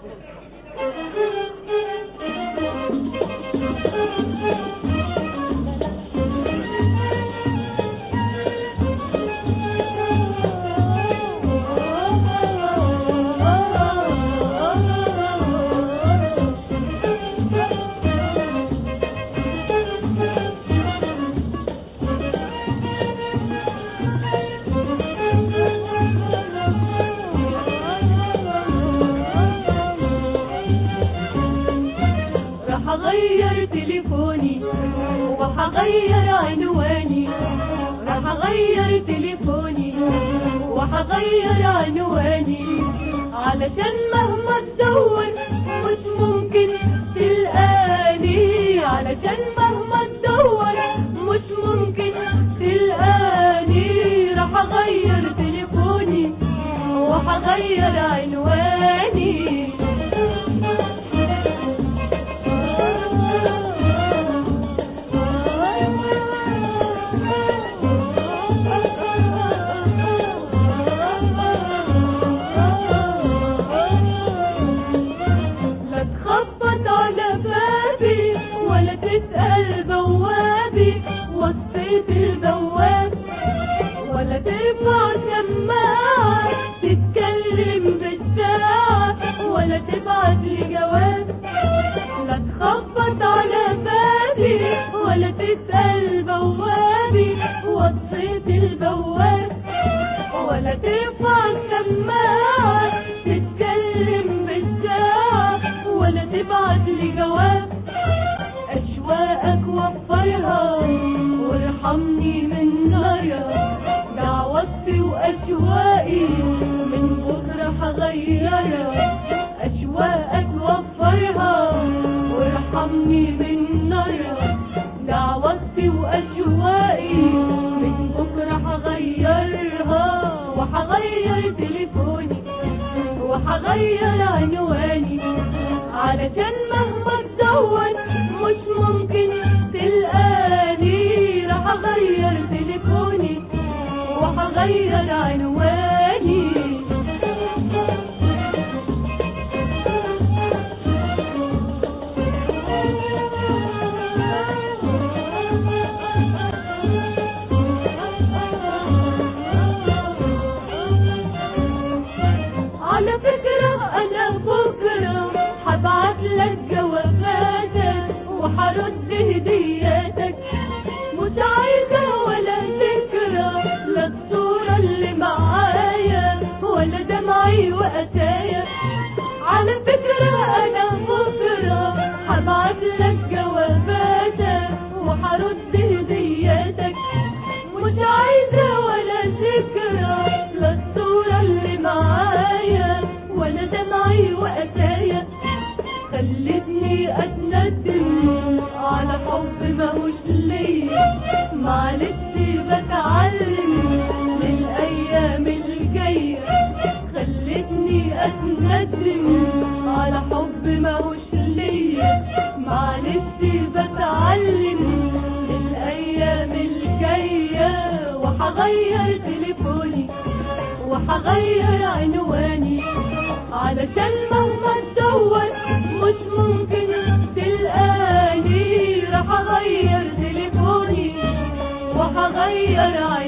راح اغير تليفوني وهغير عنواني راح اغير تليفوني وهغير عنواني علشان مهما تدور مش ممكن تلقاني علشان مهما تدور مش ممكن تلقاني راح اغير تليفوني وهغير عنواني لا تخبط على بابي ولا تسأل بوابي وصيت البواب ولا ترفع سماعة تتكلم بالساعة ولا تبعت لي جواب لا تخبط على بابي ولا تسأل بوابي وصيت البواب ولا ترفع السماعة تتكلم بالساعة ولا تبعت لي جواب أشواقك وفرها وارحمني من نارها دعوتي وأشواقي من بكرة هغيرها أشواقك وفرها وارحمني من نارها دعوتي وأشواقي من بكرة هغيرها وهغير تليفوني وهغير عنواني علشان مهما تدور مش ممكن تلقاني راح اغير تليفوني وهغير عنواني على فكرة أنا بكرة هبعت لك جواباتك وهرد هدياتك مش عايزة ولا ذكرى لا الصورة اللي معايا ولا دمعي وقتايا على فكرة أنا بكرة هبعت لك جواباتك وهرد هدياتك مش عايزة ولا ذكرى لا الصورة اللي معايا ولا دمعي وقتايا خلتني اتندم على حب ماهوش ليا معلش بتعلم للايام الجايه خلتني اتندم على حب ماهوش ليا معلش بتعلم للايام الجايه وهغير تليفوني وهغير عنواني علشان مهما تدور مش ممكن تلقاني راح اغير تليفوني وهغير عنواني